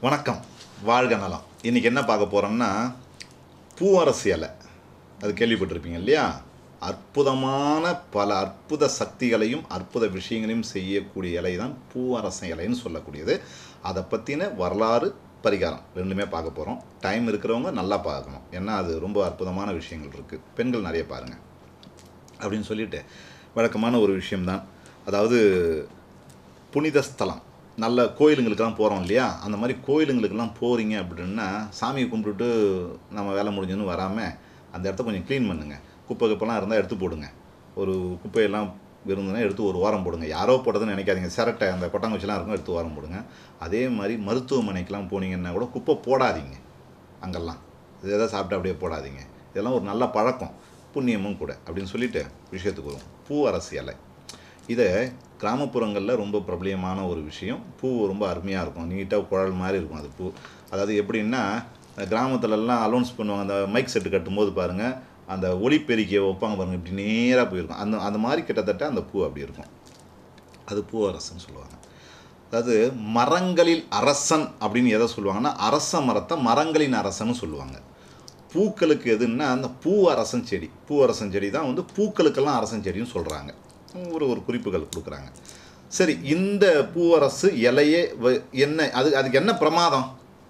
வணக்கம் வாழ்க நலம் இன்றைக்கி என்ன பார்க்க போகிறோம்னா பூவரசு இலை அது கேள்விப்பட்டிருப்பீங்க இல்லையா அற்புதமான பல அற்புத சக்திகளையும் அற்புத விஷயங்களையும் செய்யக்கூடிய இலை தான் பூவரச இலைன்னு சொல்லக்கூடியது அதை பற்றின வரலாறு பரிகாரம் ரெண்டுமே பார்க்க போகிறோம் டைம் இருக்கிறவங்க நல்லா பார்க்கணும் ஏன்னா அது ரொம்ப அற்புதமான விஷயங்கள் இருக்குது பெண்கள் நிறைய பாருங்கள் அப்படின்னு சொல்லிட்டு வழக்கமான ஒரு விஷயம்தான் அதாவது புனித ஸ்தலம் நல்ல கோயிலுங்களுக்கெல்லாம் போகிறோம் இல்லையா அந்த மாதிரி கோயிலுங்களுக்கெல்லாம் போகிறீங்க அப்படின்னா சாமியை கும்பிட்டுட்டு நம்ம வேலை முடிஞ்சதுன்னு வராமல் அந்த இடத்த கொஞ்சம் க்ளீன் பண்ணுங்கள் குப்பை குப்பைலாம் இருந்தால் எடுத்து போடுங்க ஒரு குப்பையெல்லாம் இருந்ததுன்னா எடுத்து ஒரு வாரம் போடுங்க யாரோ போட்டதுன்னு நினைக்காதீங்க சிரட்டை அந்த கொட்டாங்குச்சிலாம் இருக்கும் எடுத்து வாரம் போடுங்க அதே மாதிரி மருத்துவமனைக்கெலாம் போனீங்கன்னா கூட குப்பை போடாதீங்க அங்கெல்லாம் இது எதாவது சாப்பிட்டு அப்படியே போடாதீங்க இதெல்லாம் ஒரு நல்ல பழக்கம் புண்ணியமும் கூட அப்படின்னு சொல்லிட்டு விஷயத்துக்கு வரும் பூ அரசு இலை இதை கிராமப்புறங்களில் ரொம்ப பிரபலியமான ஒரு விஷயம் பூ ரொம்ப அருமையாக இருக்கும் நீட்டாக குழல் மாதிரி இருக்கும் அது பூ அதாவது எப்படின்னா கிராமத்துலலாம் அலௌன்ஸ் பண்ணுவாங்க அந்த மைக் செட்டு கட்டும்போது பாருங்கள் அந்த ஒளிப்பெருக்கியை வைப்பாங்க பாருங்கள் இப்படி நேராக போயிருக்கும் அந்த அந்த மாதிரி கிட்டத்தட்ட அந்த பூ அப்படி இருக்கும் அது பூவரசன்னு சொல்லுவாங்க அதாவது மரங்களில் அரசன் அப்படின்னு எதை சொல்லுவாங்கன்னா அரச மரத்தை மரங்களின் அரசன்னு சொல்லுவாங்க பூக்களுக்கு எதுன்னா அந்த பூ அரசன் செடி பூ அரசன் செடி தான் வந்து பூக்களுக்கெல்லாம் அரசன் செடின்னு சொல்கிறாங்க ஒரு ஒரு குறிப்புகள் கொடுக்குறாங்க சரி இந்த பூவரசு இலையே வ- என்ன அது அதுக்கு என்ன பிரமாதம்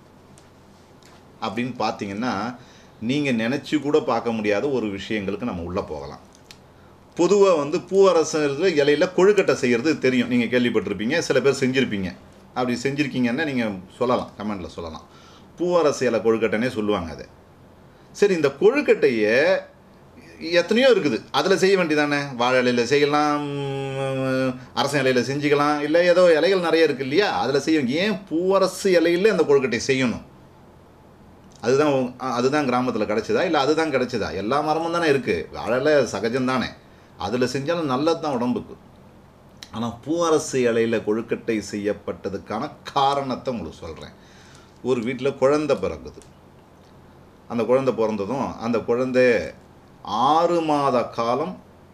அப்படின்னு பார்த்தீங்கன்னா நீங்கள் நினச்சி கூட பார்க்க முடியாத ஒரு விஷயங்களுக்கு நம்ம உள்ளே போகலாம் பொதுவாக வந்து பூவரசு இலையில் கொழுக்கட்டை செய்கிறது தெரியும் நீங்கள் கேள்விப்பட்டிருப்பீங்க சில பேர் செஞ்சுருப்பீங்க அப்படி செஞ்சுருக்கீங்கன்னா நீங்கள் சொல்லலாம் கமெண்டில் சொல்லலாம் பூவரசு இலை கொழுக்கட்டைனே சொல்லுவாங்க அதை சரி இந்த கொழுக்கட்டையை எத்தனையோ இருக்குது அதில் செய்ய வேண்டியதானே வாழை இலையில் செய்யலாம் உம், அரச இலையில் செஞ்சுக்கலாம் இல்லை ஏதோ இலைகள் நிறைய இருக்குது இல்லையா அதில் செய்ய ஏன் பூவரசு இலையில் அந்த கொழுக்கட்டை செய்யணும் அதுதான் உங்க- அ- அதுதான் கிராமத்தில் கிடச்சதா இல்லை அதுதான் கிடச்சதா எல்லா மரமும் தானே இருக்குது வாழையில சகஜம் தானே அதில் செஞ்சாலும் நல்லது தான் உடம்புக்கு ஆனால் பூவரசு இலையில் கொழுக்கட்டை செய்யப்பட்டதுக்கான காரணத்தை உங்களுக்கு சொல்கிறேன் ஒரு வீட்டில் குழந்தை பிறக்குது அந்த குழந்தை பிறந்ததும் அந்த குழந்தை ஆறு மாத காலம்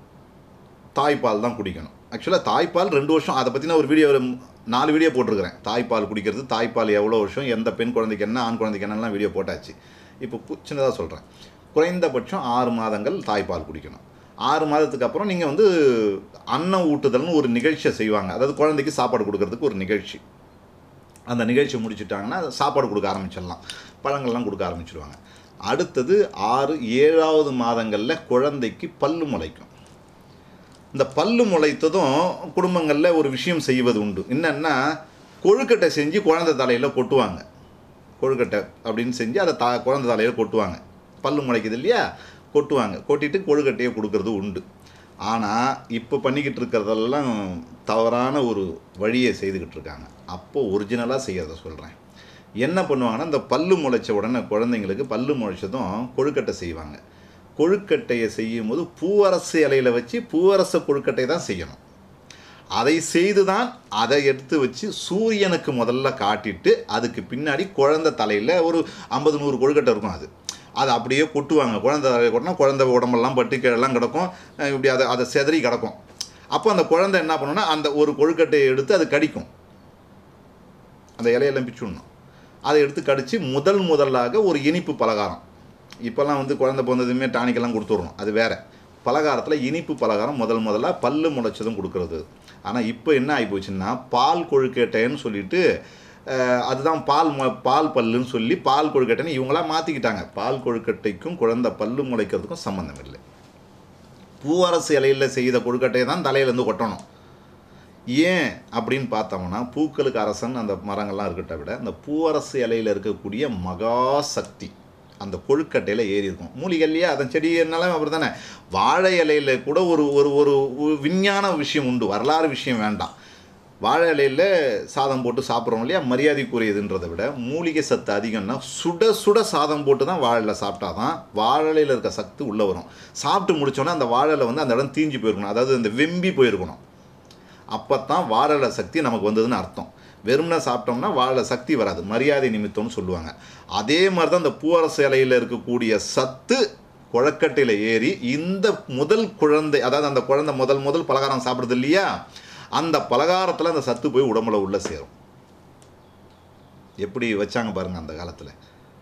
தாய்ப்பால் தான் குடிக்கணும் ஆக்சுவலாக தாய்ப்பால் ரெண்டு வருஷம் அதை பற்றின ஒரு வீடியோ நாலு வீடியோ போட்டிருக்கிறேன் தாய்ப்பால் குடிக்கிறது தாய்ப்பால் எவ்வளோ வருஷம் எந்த பெண் குழந்தைக்கு என்ன ஆண் குழந்தைக்கு என்னெல்லாம் வீடியோ போட்டாச்சு இப்போ சின்னதாக சொல்கிறேன் குறைந்தபட்சம் ஆறு மாதங்கள் தாய்ப்பால் குடிக்கணும் ஆறு மாதத்துக்கு அப்புறம் நீங்கள் வந்து அன்னம் ஊட்டுதல்னு ஒரு நிகழ்ச்சியை செய்வாங்க அதாவது குழந்தைக்கு சாப்பாடு கொடுக்கறதுக்கு ஒரு நிகழ்ச்சி அந்த நிகழ்ச்சி முடிச்சிட்டாங்கன்னா சாப்பாடு கொடுக்க ஆரம்பிச்சிடலாம் பழங்கள்லாம் கொடுக்க ஆரம்பிச்சிடுவாங்க அடுத்தது ஆறு ஏழாவது மாதங்களில் குழந்தைக்கு பல்லு முளைக்கும் இந்த பல்லு முளைத்ததும் குடும்பங்களில் ஒரு விஷயம் செய்வது உண்டு என்னன்னா கொழுக்கட்டை செஞ்சு குழந்தை தலையில் கொட்டுவாங்க கொழுக்கட்டை அப்படின்னு செஞ்சு அதை தா குழந்தை தலையில் கொட்டுவாங்க பல்லு முளைக்குது இல்லையா கொட்டுவாங்க கொட்டிட்டு கொழுக்கட்டையை கொடுக்கறது உண்டு ஆனால் இப்போ பண்ணிக்கிட்டு இருக்கிறதெல்லாம் தவறான ஒரு வழியை செய்துக்கிட்டு இருக்காங்க அப்போ ஒரிஜினலாக செய்யறத சொல்கிறேன் என்ன பண்ணுவாங்கன்னா இந்த பல்லு முளைச்ச உடனே குழந்தைங்களுக்கு பல்லு முளைச்சதும் கொழுக்கட்டை செய்வாங்க கொழுக்கட்டையை செய்யும் போது பூவரசு இலையில் வச்சு பூவரச கொழுக்கட்டை தான் செய்யணும் அதை செய்து தான் அதை எடுத்து வச்சு சூரியனுக்கு முதல்ல காட்டிட்டு அதுக்கு பின்னாடி குழந்தை தலையில் ஒரு ஐம்பது நூறு கொழுக்கட்டை இருக்கும் அது அதை அப்படியே கொட்டுவாங்க குழந்தை தலையில் கொட்டினா குழந்தை உடம்பெல்லாம் பட்டு கீழெல்லாம் கிடக்கும் அஹ் இப்படி அதை அதை செதறி கிடக்கும் அப்போ அந்த குழந்தை என்ன பண்ணுன்னா அந்த ஒரு கொழுக்கட்டையை எடுத்து அது கடிக்கும் அந்த இலையெல்லாம் பிச்சுடணும் அதை எடுத்து கடித்து முதல் முதலாக ஒரு இனிப்பு பலகாரம் இப்போல்லாம் வந்து குழந்தை பிறந்ததுமே டானிக்கெல்லாம் கொடுத்துட்றோம் அது வேற பலகாரத்தில் இனிப்பு பலகாரம் முதல் முதலாக பல்லு முளைச்சதும் கொடுக்கறது ஆனால் இப்போ என்ன ஆகி போச்சுன்னா பால் கொழுக்கட்டைன்னு சொல்லிட்டு அஹ், அதுதான் பால் மு- பால் பல்லுன்னு சொல்லி பால் கொழுக்கட்டைன்னு இவங்களாம் மாற்றிக்கிட்டாங்க பால் கொழுக்கட்டைக்கும் குழந்தை பல்லு முளைக்கிறதுக்கும் சம்மந்தம் இல்லை பூவரசு இலையில் செய்த கொழுக்கட்டையை தான் தலையிலேருந்து கொட்டணும் ஏன் அப்படின்னு பார்த்தோம்னா பூக்களுக்கு அரசன் அந்த மரங்கள்லாம் இருக்கட்ட விட அந்த பூவரசு இலையில் இருக்கக்கூடிய மகா சக்தி அந்த கொழுக்கட்டையில் ஏறி இருக்கும் மூலிகை இல்லையா அதன் செடி என்னாலும் அப்படி தானே வாழை இலையில் கூட ஒரு ஒரு ஒரு ஒரு விஞ்ஞான விஷயம் உண்டு வரலாறு விஷயம் வேண்டாம் வாழை இலையில் சாதம் போட்டு சாப்பிட்றோம் இல்லையா மரியாதைக்குரியதுன்றதை விட மூலிகை சத்து அதிகம்னா சுட சுட சாதம் போட்டு தான் வாழையில் சாப்பிட்டா தான் வாழையில் இருக்க சத்து உள்ளே வரும் சாப்பிட்டு முடிச்சோன்னே அந்த வாழையில் வந்து அந்த இடம் தீஞ்சு போயிருக்கணும் அதாவது அந்த வெம்பி போயிருக்கணும் அப்போ தான் வாழல சக்தி நமக்கு வந்ததுன்னு அர்த்தம் வெறுமனே சாப்பிட்டோம்னா வாழ சக்தி வராது மரியாதை நிமித்தம்னு சொல்லுவாங்க அதே மாதிரி தான் இந்த பூவரசு இலையில் இருக்கக்கூடிய சத்து குழக்கட்டையில் ஏறி இந்த முதல் குழந்தை அதாவது அந்த குழந்தை முதல் முதல் பலகாரம் சாப்பிடுது இல்லையா அந்த பலகாரத்தில் அந்த சத்து போய் உடம்புல உள்ள சேரும் எப்படி வச்சாங்க பாருங்கள் அந்த காலத்தில்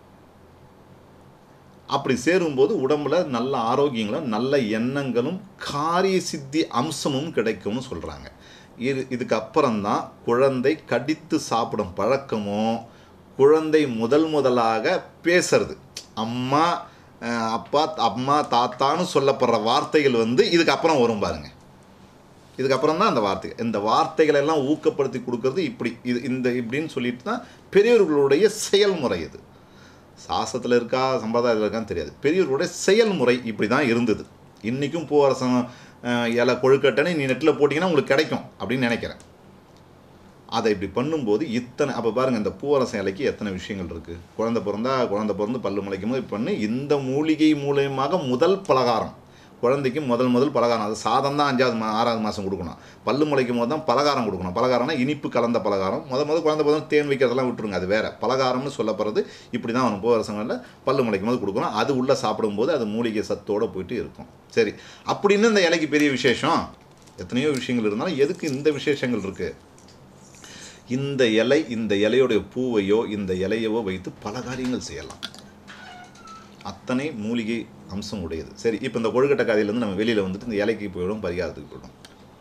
அப்படி சேரும்போது உடம்புல நல்ல ஆரோக்கியங்களும் நல்ல எண்ணங்களும் காரிய சித்தி அம்சமும் கிடைக்கும்னு சொல்கிறாங்க இது இதுக்கு அப்புறம்தான் குழந்தை கடித்து சாப்பிடும் பழக்கமும் குழந்தை முதல் முதலாக பேசுறது அம்மா அஹ், அப்பா அம்மா தாத்தான்னு சொல்லப்படுற வார்த்தைகள் வந்து இதுக்கு அப்புறம் வரும் பாருங்க இதுக்கப்புறம் தான் அந்த வார்த்தை இந்த வார்த்தைகளை எல்லாம் ஊக்கப்படுத்தி கொடுக்கறது இப்படி இது இந்த இப்படின்னு சொல்லிட்டு தான் பெரியவர்களுடைய செயல்முறை இது சாஸ்திரத்தில் இருக்கா சம்பிரதாயத்தில் இருக்கான்னு தெரியாது பெரியவர்களுடைய செயல்முறை இப்படி தான் இருந்தது இன்றைக்கும் பூவரசம் அஹ், இலை கொழுக்கட்டைன்னு நீ நெட்டில் போட்டிங்கன்னா உங்களுக்கு கிடைக்கும் அப்படின்னு நினைக்கிறேன் அதை இப்படி பண்ணும்போது இத்தனை அப்போ பாருங்கள் இந்த பூவரசம் இலைக்கு எத்தனை விஷயங்கள் இருக்குது குழந்தை பிறந்தா குழந்தை பிறந்து பல்லு முளைக்கும் போது பண்ணி இந்த மூலிகை மூலியமாக முதல் பலகாரம் குழந்தைக்கு முதல் முதல் பலகாரம் அது சாதம் தான் அஞ்சாவது மா ஆறாவது மாதம் கொடுக்கணும் பல்லு முளைக்கும் போது தான் பலகாரம் கொடுக்கணும் பலகாரம்னா இனிப்பு கலந்த பலகாரம் முத முத குழந்தை பிறந்த தேன் வைக்கிறதெல்லாம் விட்டுருங்க அது வேற பலகாரம்னு சொல்லப்படுறது இப்படி தான் அவனுக்கு பூவரசங்களில் பல்லு முளைக்கும் போது கொடுக்கணும் அது உள்ளே சாப்பிடும்போது அது மூலிகை சத்தோடு போயிட்டு இருக்கும் சரி அப்படின்னு இந்த இலைக்கு பெரிய விசேஷம் எத்தனையோ விஷயங்கள் இருந்தாலும் எதுக்கு இந்த விசேஷங்கள் இருக்குது இந்த இலை இந்த இலையுடைய பூவையோ இந்த இலையவோ வைத்து பல காரியங்கள் செய்யலாம் அத்தனை மூலிகை அம்சம் உடையது சரி இப்போ இந்த கொழுக்கட்டை கதையிலேருந்து நம்ம வெளியில் வந்துட்டு இந்த இலைக்கு போயிடும் பரிகாரத்துக்கு போயிடும்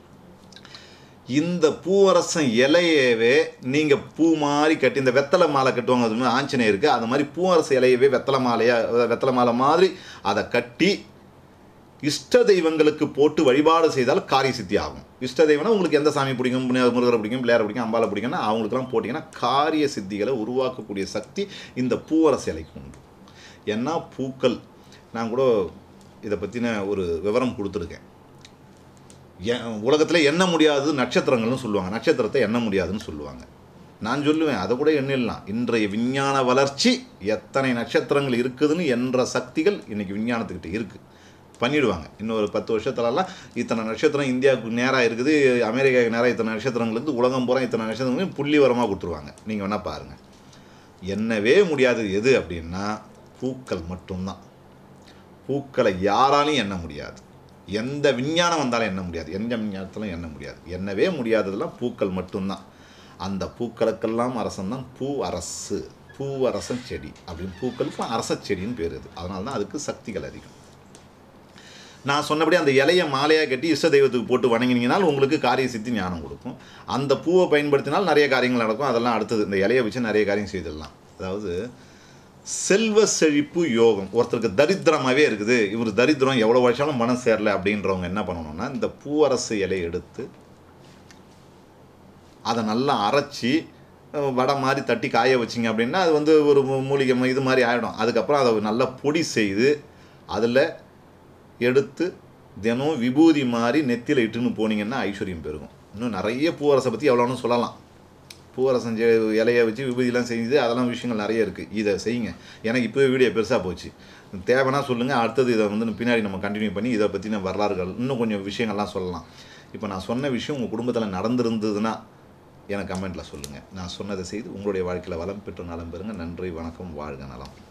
இந்த பூவரசம் இலையவே நீங்கள் பூ மாதிரி கட்டி இந்த வெத்தலை மாலை கட்டுவாங்க அது மாதிரி ஆஞ்சநேயருக்கு அது மாதிரி பூவரச இலையவே வெத்தலை மாலையாக வெத்தலை மாலை மாதிரி அதை கட்டி இஷ்ட தெய்வங்களுக்கு போட்டு வழிபாடு செய்தால் காரிய சித்தி ஆகும் இஷ்ட தெய்வம்னா உங்களுக்கு எந்த சாமி பிடிக்கும் புனித முருகரை பிடிக்கும் பிள்ளையாரை பிடிக்கும் அம்பாலை பிடிக்கும்னா அவங்களுக்கெல்லாம் போட்டிங்கன்னா காரிய சித்திகளை உருவாக்கக்கூடிய சக்தி இந்த பூவரச இலைக்கு உண்டு ஏன்னா பூக்கள் நான் கூட இதை பற்றின ஒரு விவரம் கொடுத்துருக்கேன் உலகத்தில் எண்ண முடியாதது நட்சத்திரங்கள்னு சொல்லுவாங்க நட்சத்திரத்தை எண்ண முடியாதுன்னு சொல்லுவாங்க நான் சொல்லுவேன் அதை கூட எண்ணிடலாம் இன்றைய விஞ்ஞான வளர்ச்சி எத்தனை நட்சத்திரங்கள் இருக்குதுன்னு என்ற சக்திகள் இன்றைக்கி விஞ்ஞானத்துக்கிட்ட இருக்குது பண்ணிடுவாங்க இன்னொரு பத்து வருஷத்துலலாம் இத்தனை நட்சத்திரம் இந்தியாவுக்கு நேராக இருக்குது அமெரிக்காவுக்கு நேராக இத்தனை நட்சத்திரங்கள் இருந்து உலகம் பூரா இத்தனை நட்சத்திரங்கள் புள்ளி வரமாக கொடுத்துருவாங்க நீங்கள் வேணால் பாருங்கள் எண்ணவே முடியாது எது அப்படின்னா பூக்கள் மட்டும்தான் பூக்களை யாராலையும் எண்ண முடியாது எந்த விஞ்ஞானம் வந்தாலும் எண்ண முடியாது எந்த விஞ்ஞானத்திலும் எண்ண முடியாது எண்ணவே முடியாததெல்லாம் பூக்கள் மட்டும்தான் அந்த பூக்களுக்கெல்லாம் அரசன் தான் பூ அரசு பூ அரசன் செடி அப்படின்னு பூக்களுக்கும் அரச செடின்னு பேர் இது அதனால தான் அதுக்கு சக்திகள் அதிகம் நான் சொன்னபடி அந்த இலையை மாலையாக கட்டி இஷ்ட தெய்வத்துக்கு போட்டு வணங்கினீங்கனால் உங்களுக்கு காரிய சித்தி ஞானம் கொடுக்கும் அந்த பூவை பயன்படுத்தினால் நிறைய காரியங்கள் நடக்கும் அதெல்லாம் அடுத்தது இந்த இலையை வச்சு நிறைய காரியம் செய்திடலாம் அதாவது செல்வ செழிப்பு யோகம் ஒருத்தருக்கு தரித்திரமாகவே இருக்குது இவர் தரித்திரம் எவ்வளோ வருஷாலும் மனம் சேரல அப்படின்றவங்க என்ன பண்ணணும்னா இந்த பூவரசு இலையை எடுத்து அதை நல்லா அரைச்சி அஹ், வடை மாதிரி தட்டி காய வச்சிங்க அப்படின்னா அது வந்து ஒரு மூ- மூலிகை ம- இது மாதிரி ஆகிடும் அதுக்கப்புறம் அதை நல்லா பொடி செய்து அதில் எடுத்து தினம் விபூதி மாதிரி நெத்தியில் இட்டுன்னு போனீங்கன்னா ஐஸ்வர்யம் பெருகும் இன்னும் நிறைய பூவரசை பற்றி எவ்வளோன்னு சொல்லலாம் பூவரசம் செ- இலையை வச்சு விபூதிலாம் செஞ்சு அதெல்லாம் விஷயங்கள் நிறைய இருக்குது இதை செய்யுங்க எனக்கு இப்போவே வீடியோ பெருசாக போச்சு தேவைன்னா சொல்லுங்கள் அடுத்தது இதை வந்து பின்னாடி நம்ம கண்டினியூ பண்ணி இதை பற்றின வரலாறுகள் இன்னும் கொஞ்சம் விஷயங்கள்லாம் சொல்லலாம் இப்போ நான் சொன்ன விஷயம் உங்கள் குடும்பத்தில் நடந்திருந்ததுன்னா எனக்கு கமெண்ட்டில் சொல்லுங்கள் நான் சொன்னதை செய்து உங்களுடைய வாழ்க்கையில் வளம் பெற்று நலம் பெறுங்க நன்றி வணக்கம் வாழ்க நலம்